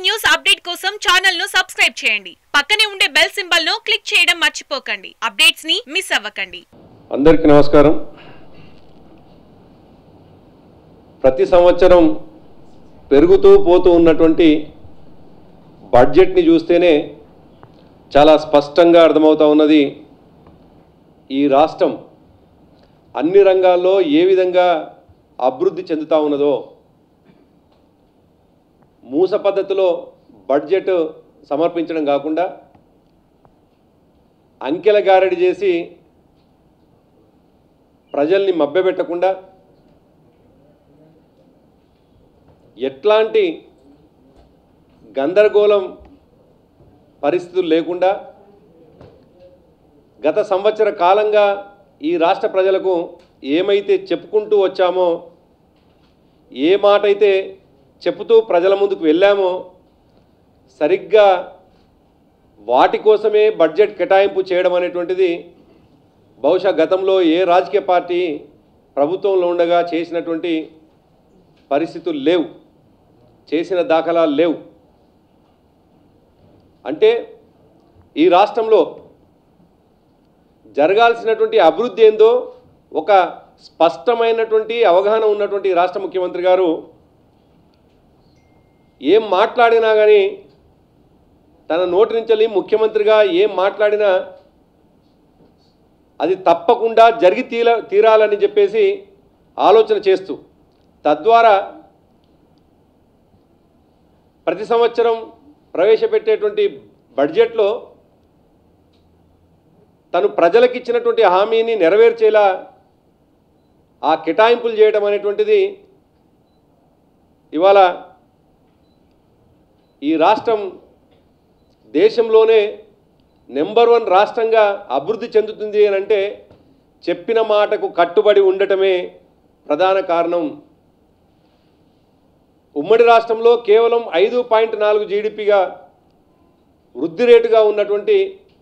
News update కోసం channel ను subscribe చేయండి పక్కనే ఉండే బెల్ సింబల్ ను క్లిక్ చేయడం మర్చిపోకండి అప్డేట్స్ ని మిస్ అవ్వకండి అందరికీ నమస్కారం ప్రతి సంవత్సరం పెరుగుతూ పోతూ ఉన్నటువంటి బడ్జెట్ని చూస్తేనే చాలా స్పష్టంగా అర్థమవుతా ఉన్నది ఈ రాష్ట్రం అన్ని రంగాల్లో ఏ విధంగా అభివృద్ధి చెందుతా ఉన్నదో మూస పద్ధతిలో బడ్జెట్ సమర్పించడం కాకుండా అంకెల గారడి చేసి ప్రజల్ని మభ్యపెట్టకుండా ఎట్లాంటి గందరగోళం పరిస్థితులు లేకుండా గత సంవత్సర కాలంగా ఈ రాష్ట్ర ప్రజలకు ఏమైతే చెప్పుకుంటూ వచ్చామో ఏ మాట అయితే చెప్పుతూ ప్రజల ముందుకు వెళ్ళామో సరిగ్గా వాటి కోసమే బడ్జెట్ కేటాయింపు చేయడం అనేటువంటిది బహుశా గతంలో ఏ రాజకీయ పార్టీ ప్రభుత్వంలో ఉండగా చేసినటువంటి పరిస్థితులు లేవు చేసిన దాఖలాలు లేవు అంటే ఈ రాష్ట్రంలో జరగాల్సినటువంటి అభివృద్ధి ఏందో ఒక స్పష్టమైనటువంటి అవగాహన ఉన్నటువంటి రాష్ట్ర ముఖ్యమంత్రి గారు ఏం మాట్లాడినా కానీ తన నోటి నుంచి వెళ్ళి ముఖ్యమంత్రిగా ఏం మాట్లాడినా అది తప్పకుండా జరిగి తీర తీరాలని చెప్పేసి ఆలోచన చేస్తూ తద్వారా ప్రతి సంవత్సరం ప్రవేశపెట్టేటువంటి బడ్జెట్లో తను ప్రజలకు ఇచ్చినటువంటి హామీని నెరవేర్చేలా ఆ కేటాయింపులు చేయడం అనేటువంటిది ఇవాళ ఈ రాష్ట్రం దేశంలోనే నెంబర్ వన్ రాష్ట్రంగా అభివృద్ధి చెందుతుంది అని అంటే చెప్పిన మాటకు కట్టుబడి ఉండటమే ప్రధాన కారణం ఉమ్మడి రాష్ట్రంలో కేవలం ఐదు పాయింట్ నాలుగు జీడిపిగా వృద్ధి రేటుగా ఉన్నటువంటి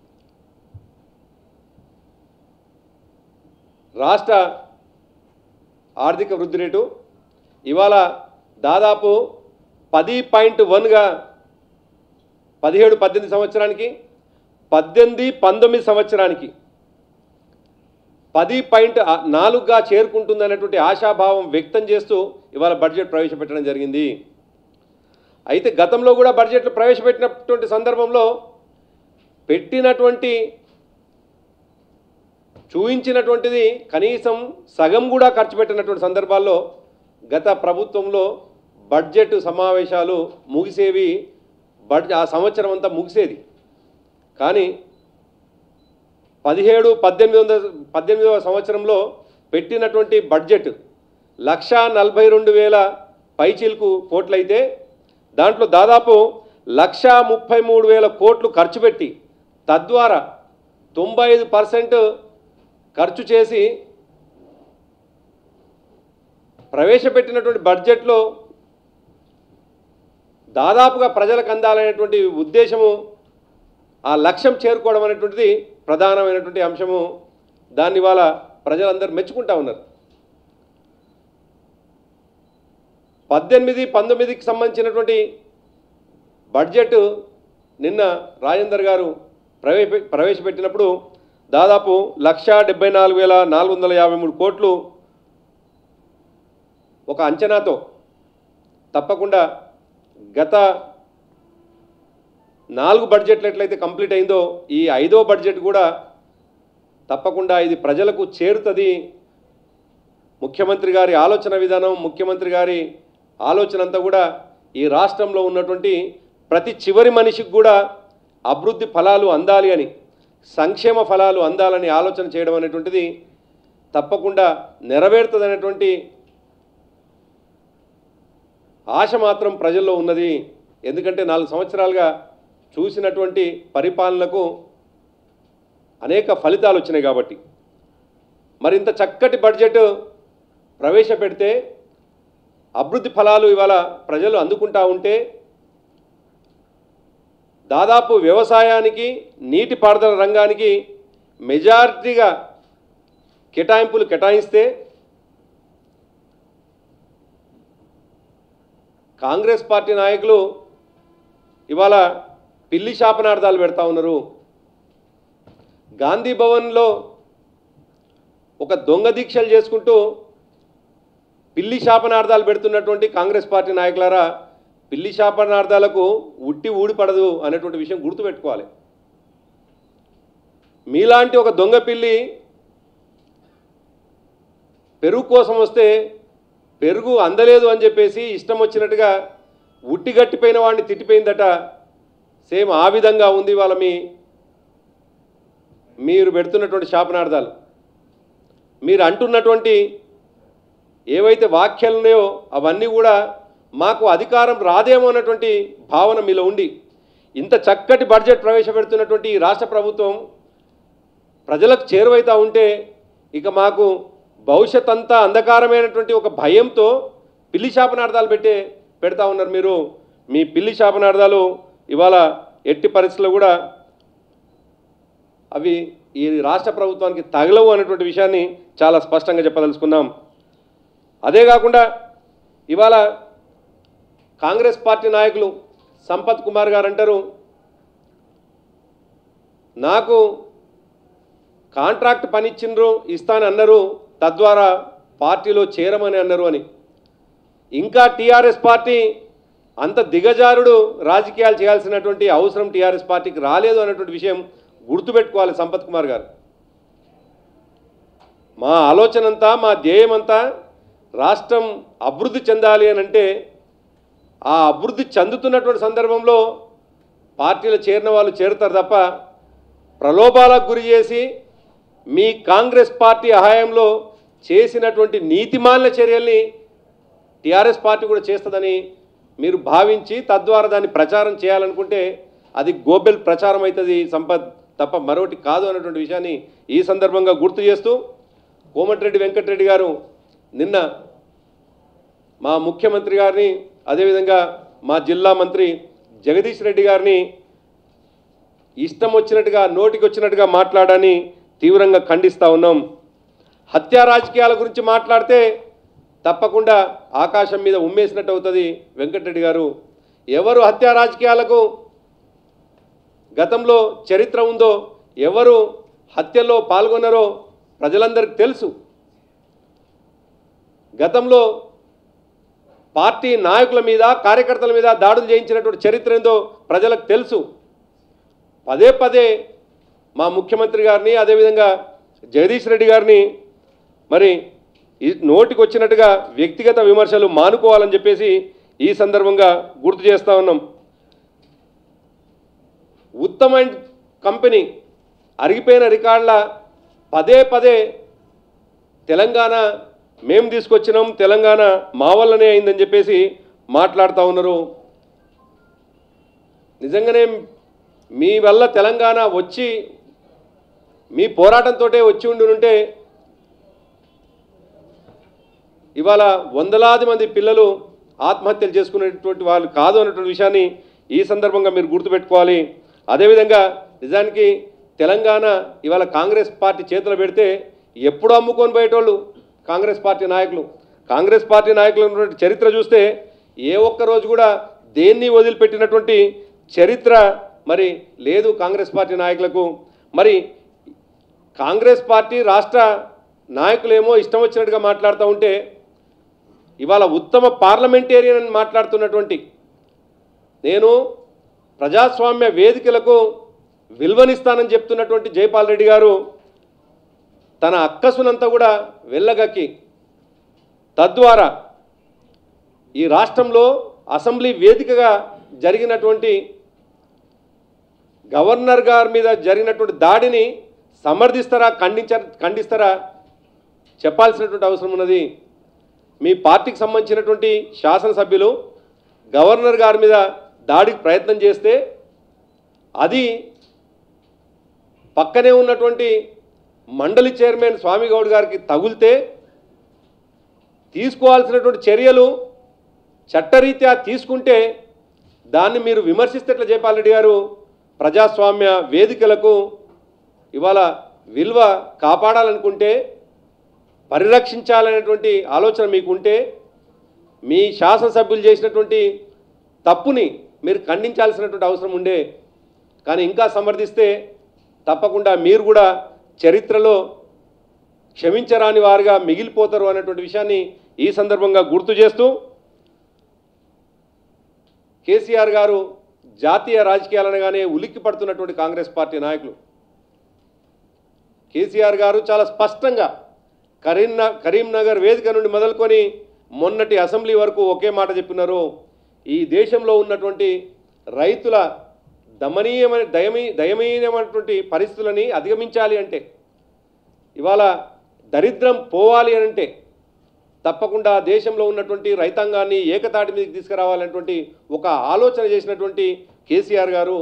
రాష్ట్ర ఆర్థిక వృద్ధి రేటు ఇవాళ దాదాపు పది పాయింట్ వన్గా పదిహేడు పద్దెనిమిది సంవత్సరానికి పద్దెనిమిది పంతొమ్మిది సంవత్సరానికి పది పాయింట్ నాలుగుగా చేరుకుంటుందనేటువంటి ఆశాభావం వ్యక్తం చేస్తూ ఇవాళ బడ్జెట్ ప్రవేశపెట్టడం జరిగింది అయితే గతంలో కూడా బడ్జెట్లు ప్రవేశపెట్టినటువంటి సందర్భంలో పెట్టినటువంటి చూయించినటువంటిది కనీసం సగం కూడా ఖర్చు పెట్టినటువంటి సందర్భాల్లో గత ప్రభుత్వంలో బడ్జెట్ సమావేశాలు ముగిసేవి బడ్జెట్ ఆ సంవత్సరం అంతా ముగిసేది కానీ పదిహేడు పద్దెనిమిది వందల పద్దెనిమిదవ సంవత్సరంలో పెట్టినటువంటి బడ్జెట్ లక్షా నలభై రెండు వేల పైచీలకు కోట్లయితే దాంట్లో దాదాపు లక్షా ముప్పై మూడు వేల కోట్లు ఖర్చు పెట్టి తద్వారా తొంభై ఐదు పర్సెంట్ ఖర్చు చేసి ప్రవేశపెట్టినటువంటి బడ్జెట్లో దాదాపుగా ప్రజలకు అందాలనేటువంటి ఉద్దేశము ఆ లక్ష్యం చేరుకోవడం అనేటువంటిది ప్రధానమైనటువంటి అంశము దాన్ని ఇవాళ ప్రజలందరూ మెచ్చుకుంటా ఉన్నారు పద్దెనిమిది పంతొమ్మిదికి సంబంధించినటువంటి బడ్జెట్ నిన్న రాజేందర్ గారు ప్రవేశ ప్రవేశపెట్టినప్పుడు దాదాపు లక్షా డెబ్బై నాలుగు వేల నాలుగు వందల యాభై మూడు కోట్లు ఒక అంచనాతో తప్పకుండా గత నాలుగు బడ్జెట్లు ఎట్లయితే కంప్లీట్ అయిందో ఈ ఐదో బడ్జెట్ కూడా తప్పకుండా ఇది ప్రజలకు చేరుతుంది ముఖ్యమంత్రి గారి ఆలోచన విధానం ముఖ్యమంత్రి గారి ఆలోచన అంతా కూడా ఈ రాష్ట్రంలో ఉన్నటువంటి ప్రతి చివరి మనిషికి కూడా అభివృద్ధి ఫలాలు అందాలి అని సంక్షేమ ఫలాలు అందాలని ఆలోచన చేయడం అనేటువంటిది తప్పకుండా నెరవేరుతుంది అనేటువంటి ఆశ మాత్రం ప్రజల్లో ఉన్నది ఎందుకంటే నాలుగు సంవత్సరాలుగా చూసినటువంటి పరిపాలనకు అనేక ఫలితాలు వచ్చినాయి కాబట్టి మరి ఇంత చక్కటి బడ్జెట్ ప్రవేశపెడితే అభివృద్ధి ఫలాలు ఇవాళ ప్రజలు అందుకుంటా ఉంటే దాదాపు వ్యవసాయానికి నీటిపారుదల రంగానికి మెజారిటీగా కేటాయింపులు కేటాయిస్తే కాంగ్రెస్ పార్టీ నాయకులు ఇవాళ పిల్లి శాపనార్థాలు పెడతా ఉన్నారు గాంధీ భవన్లో ఒక దొంగ దీక్షలు చేసుకుంటూ పిల్లి శాపనార్థాలు పెడుతున్నటువంటి కాంగ్రెస్ పార్టీ నాయకులారా పిల్లి శాపనార్థాలకు ఉట్టి ఊడిపడదు అనేటువంటి విషయం గుర్తుపెట్టుకోవాలి మీలాంటి ఒక దొంగ పిల్లి పెరుగు కోసం వస్తే పెరుగు అందలేదు అని చెప్పేసి ఇష్టం వచ్చినట్టుగా ఉట్టి గట్టిపోయిన వాడిని తిట్టిపోయిందట సేమ్ ఆ విధంగా ఉంది వాళ్ళ మీ మీరు పెడుతున్నటువంటి శాపనార్థాలు మీరు అంటున్నటువంటి ఏవైతే వాక్యాలు ఉన్నాయో అవన్నీ కూడా మాకు అధికారం రాదేమో అన్నటువంటి భావన మీలో ఉండి ఇంత చక్కటి బడ్జెట్ ప్రవేశపెడుతున్నటువంటి ఈ రాష్ట్ర ప్రభుత్వం ప్రజలకు చేరువైతా ఉంటే ఇక మాకు భవిష్యత్ అంతా అంధకారమైనటువంటి ఒక భయంతో పిల్లి శాపనార్థాలు పెట్టే పెడతా ఉన్నారు మీరు మీ పిల్లి శాపనార్థాలు ఇవాళ ఎట్టి పరిస్థితుల్లో కూడా అవి ఈ రాష్ట్ర ప్రభుత్వానికి తగలవు అనేటువంటి విషయాన్ని చాలా స్పష్టంగా చెప్పదలుచుకున్నాం అదే కాకుండా ఇవాళ కాంగ్రెస్ పార్టీ నాయకులు సంపత్ కుమార్ గారు అంటారు నాకు కాంట్రాక్ట్ పని ఇచ్చిండ్రు ఇస్తానని అన్నారు తద్వారా పార్టీలో చేరమని అన్నారు అని ఇంకా టీఆర్ఎస్ పార్టీ అంత దిగజారుడు రాజకీయాలు చేయాల్సినటువంటి అవసరం టీఆర్ఎస్ పార్టీకి రాలేదు అన్నటువంటి విషయం గుర్తుపెట్టుకోవాలి సంపత్ కుమార్ గారు మా ఆలోచన అంతా మా ధ్యేయం అంతా రాష్ట్రం అభివృద్ధి చెందాలి అని అంటే ఆ అభివృద్ధి చెందుతున్నటువంటి సందర్భంలో పార్టీలో చేరిన వాళ్ళు చేరుతారు తప్ప ప్రలోభాలకు గురి చేసి మీ కాంగ్రెస్ పార్టీ హయాంలో చేసినటువంటి నీతిమాలిన చర్యల్ని టీఆర్ఎస్ పార్టీ కూడా చేస్తుందని మీరు భావించి తద్వారా దాన్ని ప్రచారం చేయాలనుకుంటే అది గోబెల్ ప్రచారం అవుతుంది సంపత్ తప్ప మరొకటి కాదు అన్నటువంటి విషయాన్ని ఈ సందర్భంగా గుర్తు చేస్తూ కోమటిరెడ్డి వెంకటరెడ్డి గారు నిన్న మా ముఖ్యమంత్రి గారిని అదేవిధంగా మా జిల్లా మంత్రి జగదీష్ రెడ్డి గారిని ఇష్టం వచ్చినట్టుగా నోటికి వచ్చినట్టుగా మాట్లాడని తీవ్రంగా ఖండిస్తూ ఉన్నాం హత్యా రాజకీయాల గురించి మాట్లాడితే తప్పకుండా ఆకాశం మీద ఉమ్మేసినట్టు అవుతుంది వెంకటరెడ్డి గారు ఎవరు హత్యా రాజకీయాలకు గతంలో చరిత్ర ఉందో ఎవరు హత్యలో పాల్గొన్నారో ప్రజలందరికీ తెలుసు గతంలో పార్టీ నాయకుల మీద కార్యకర్తల మీద దాడులు చేయించినటువంటి చరిత్ర ఏందో ప్రజలకు తెలుసు పదే పదే మా ముఖ్యమంత్రి గారిని అదేవిధంగా జగదీష్ రెడ్డి గారిని మరి ఈ నోటికి వచ్చినట్టుగా వ్యక్తిగత విమర్శలు మానుకోవాలని చెప్పేసి ఈ సందర్భంగా గుర్తు చేస్తూ ఉన్నాం ఉత్తమ కంపెనీ అరిగిపోయిన రికార్డుల పదే పదే తెలంగాణ మేము తీసుకొచ్చినాం తెలంగాణ మా వల్లనే అయిందని చెప్పేసి మాట్లాడుతూ ఉన్నారు నిజంగానే మీ వల్ల తెలంగాణ వచ్చి మీ పోరాటంతో వచ్చి ఉండుంటే ఇవాళ వందలాది మంది పిల్లలు ఆత్మహత్యలు చేసుకునేటువంటి వాళ్ళు కాదు అన్నటువంటి విషయాన్ని ఈ సందర్భంగా మీరు గుర్తుపెట్టుకోవాలి అదేవిధంగా నిజానికి తెలంగాణ ఇవాళ కాంగ్రెస్ పార్టీ చేతులు పెడితే ఎప్పుడు అమ్ముకొని పోయేటోళ్ళు కాంగ్రెస్ పార్టీ నాయకులు కాంగ్రెస్ పార్టీ నాయకులు ఉన్నటువంటి చరిత్ర చూస్తే ఏ ఒక్క రోజు కూడా దేన్ని వదిలిపెట్టినటువంటి చరిత్ర మరి లేదు కాంగ్రెస్ పార్టీ నాయకులకు మరి కాంగ్రెస్ పార్టీ రాష్ట్ర నాయకులేమో ఇష్టం వచ్చినట్టుగా మాట్లాడుతూ ఉంటే ఇవాళ ఉత్తమ పార్లమెంటేరియన్ అని మాట్లాడుతున్నటువంటి నేను ప్రజాస్వామ్య వేదికలకు విలువనిస్తానని చెప్తున్నటువంటి జైపాల్ రెడ్డి గారు తన అక్కసునంతా కూడా వెళ్ళగక్కి తద్వారా ఈ రాష్ట్రంలో అసెంబ్లీ వేదికగా జరిగినటువంటి గవర్నర్ గారి మీద జరిగినటువంటి దాడిని సమర్థిస్తారా ఖండించ ఖండిస్తారా చెప్పాల్సినటువంటి అవసరం ఉన్నది మీ పార్టీకి సంబంధించినటువంటి శాసనసభ్యులు గవర్నర్ గారి మీద దాడికి ప్రయత్నం చేస్తే అది పక్కనే ఉన్నటువంటి మండలి చైర్మన్ స్వామి గౌడ్ గారికి తగులితే తీసుకోవాల్సినటువంటి చర్యలు చట్టరీత్యా తీసుకుంటే దాన్ని మీరు విమర్శిస్తే ఎట్లా జయపాల్ రెడ్డి గారు ప్రజాస్వామ్య వేదికలకు ఇవాళ విలువ కాపాడాలనుకుంటే పరిరక్షించాలనేటువంటి ఆలోచన మీకు ఉంటే మీ శాసనసభ్యులు చేసినటువంటి తప్పుని మీరు ఖండించాల్సినటువంటి అవసరం ఉండే కానీ ఇంకా సమర్థిస్తే తప్పకుండా మీరు కూడా చరిత్రలో క్షమించరాని వారుగా మిగిలిపోతారు అనేటువంటి విషయాన్ని ఈ సందర్భంగా గుర్తు చేస్తూ కేసీఆర్ గారు జాతీయ రాజకీయాలనగానే ఉలిక్కి పడుతున్నటువంటి కాంగ్రెస్ పార్టీ నాయకులు కేసీఆర్ గారు చాలా స్పష్టంగా కరీంన కరీంనగర్ వేదిక నుండి మొదలుకొని మొన్నటి అసెంబ్లీ వరకు ఒకే మాట చెప్పినారు ఈ దేశంలో ఉన్నటువంటి రైతుల దమనీయమైన దయమీ దయమీయమైనటువంటి పరిస్థితులని అధిగమించాలి అంటే ఇవాళ దరిద్రం పోవాలి అని అంటే తప్పకుండా దేశంలో ఉన్నటువంటి రైతాంగాన్ని ఏకతాటి మీదకి తీసుకురావాలనేటువంటి ఒక ఆలోచన చేసినటువంటి కేసీఆర్ గారు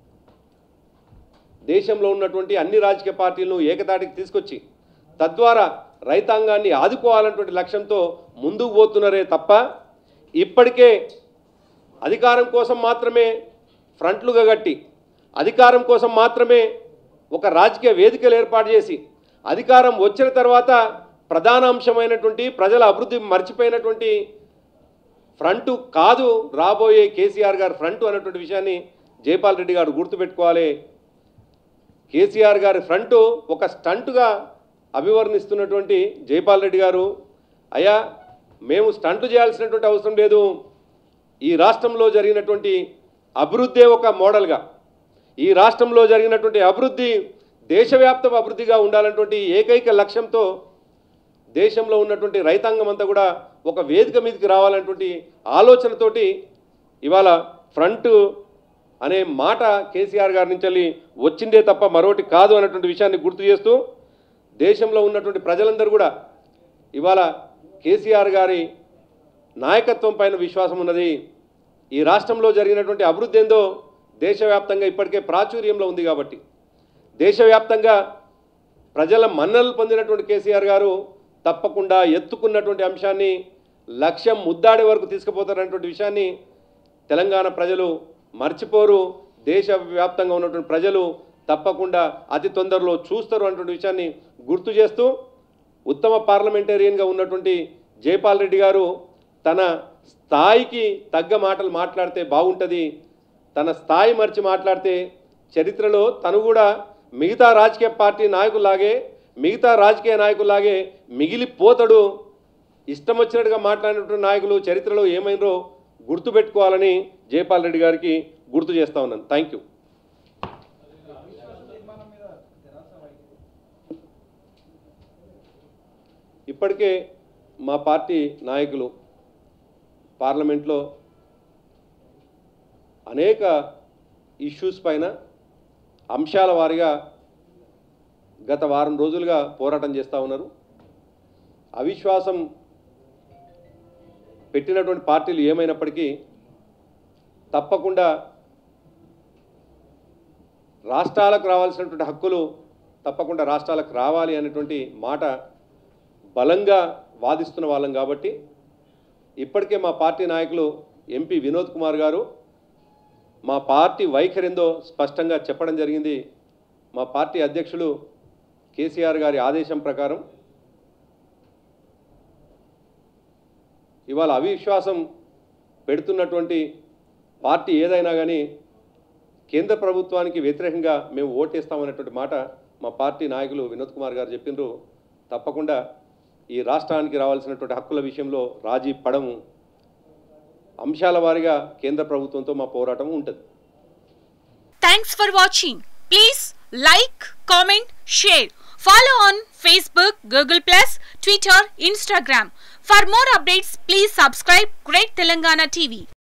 దేశంలో ఉన్నటువంటి అన్ని రాజకీయ పార్టీలను ఏకతాటికి తీసుకొచ్చి తద్వారా రైతాంగాన్ని ఆదుకోవాలన్నటువంటి లక్ష్యంతో ముందుకు పోతున్నారే తప్ప ఇప్పటికే అధికారం కోసం మాత్రమే ఫ్రంట్లుగా కట్టి అధికారం కోసం మాత్రమే ఒక రాజకీయ వేదికలు ఏర్పాటు చేసి అధికారం వచ్చిన తర్వాత ప్రధాన అంశమైనటువంటి ప్రజల అభివృద్ధి మర్చిపోయినటువంటి ఫ్రంట్ కాదు రాబోయే కేసీఆర్ గారు ఫ్రంట్ అన్నటువంటి విషయాన్ని జైపాల్ రెడ్డి గారు గుర్తుపెట్టుకోవాలి కేసీఆర్ గారి ఫ్రంట్ ఒక స్టంట్గా అభివర్ణిస్తున్నటువంటి జైపాల్ రెడ్డి గారు అయ్యా మేము స్టంట్లు చేయాల్సినటువంటి అవసరం లేదు ఈ రాష్ట్రంలో జరిగినటువంటి అభివృద్ధే ఒక మోడల్గా ఈ రాష్ట్రంలో జరిగినటువంటి అభివృద్ధి దేశవ్యాప్త అభివృద్ధిగా ఉండాలన్నటువంటి ఏకైక లక్ష్యంతో దేశంలో ఉన్నటువంటి రైతాంగం అంతా కూడా ఒక వేదిక మీదకి రావాలన్నటువంటి ఆలోచనతోటి ఇవాళ ఫ్రంట్ అనే మాట కేసీఆర్ గారి నుంచి వెళ్ళి వచ్చిందే తప్ప మరొకటి కాదు అన్నటువంటి విషయాన్ని గుర్తు చేస్తూ దేశంలో ఉన్నటువంటి ప్రజలందరూ కూడా ఇవాళ కేసీఆర్ గారి నాయకత్వం పైన విశ్వాసం ఉన్నది ఈ రాష్ట్రంలో జరిగినటువంటి అభివృద్ధి ఏందో దేశవ్యాప్తంగా ఇప్పటికే ప్రాచుర్యంలో ఉంది కాబట్టి దేశవ్యాప్తంగా ప్రజల మన్ననలు పొందినటువంటి కేసీఆర్ గారు తప్పకుండా ఎత్తుకున్నటువంటి అంశాన్ని లక్ష్యం ముద్దాడే వరకు తీసుకుపోతారన్నటువంటి విషయాన్ని తెలంగాణ ప్రజలు మర్చిపోరు దేశవ్యాప్తంగా ఉన్నటువంటి ప్రజలు తప్పకుండా అతి తొందరలో చూస్తారు అన్నటువంటి విషయాన్ని గుర్తు చేస్తూ ఉత్తమ పార్లమెంటేరియన్గా ఉన్నటువంటి జైపాల్ రెడ్డి గారు తన స్థాయికి తగ్గ మాటలు మాట్లాడితే బాగుంటుంది తన స్థాయి మర్చి మాట్లాడితే చరిత్రలో తను కూడా మిగతా రాజకీయ పార్టీ నాయకుల్లాగే మిగతా రాజకీయ నాయకుల్లాగే మిగిలిపోతాడు ఇష్టం వచ్చినట్టుగా మాట్లాడినటువంటి నాయకులు చరిత్రలో ఏమైనరో గుర్తుపెట్టుకోవాలని జైపాల్ రెడ్డి గారికి గుర్తు చేస్తా ఉన్నాను థ్యాంక్ యూ ఇప్పటికే మా పార్టీ నాయకులు పార్లమెంట్లో అనేక ఇష్యూస్ పైన అంశాల వారీగా గత వారం రోజులుగా పోరాటం చేస్తూ ఉన్నారు అవిశ్వాసం పెట్టినటువంటి పార్టీలు ఏమైనప్పటికీ తప్పకుండా రాష్ట్రాలకు రావాల్సినటువంటి హక్కులు తప్పకుండా రాష్ట్రాలకు రావాలి అనేటువంటి మాట బలంగా వాదిస్తున్న వాళ్ళం కాబట్టి ఇప్పటికే మా పార్టీ నాయకులు ఎంపీ వినోద్ కుమార్ గారు మా పార్టీ వైఖరిందో స్పష్టంగా చెప్పడం జరిగింది మా పార్టీ అధ్యక్షులు కేసీఆర్ గారి ఆదేశం ప్రకారం ఇవాళ అవిశ్వాసం పెడుతున్నటువంటి పార్టీ ఏదైనా కానీ కేంద్ర ప్రభుత్వానికి వ్యతిరేకంగా మేము ఓటేస్తామనేటువంటి మాట మా పార్టీ నాయకులు వినోద్ కుమార్ గారు చెప్పినారు తప్పకుండా ఈ రాష్ట్రానికి రావాల్సినటువంటి హక్కుల విషయంలో రాజీ పడము అంశాల వారీగా కేంద్ర ప్రభుత్వంతో మా పోరాటం ఉంటుంది Thanks for watching. Please like, comment, share. Follow on Facebook, Google Plus, Twitter, Instagram. For more updates, please subscribe Great Telangana TV.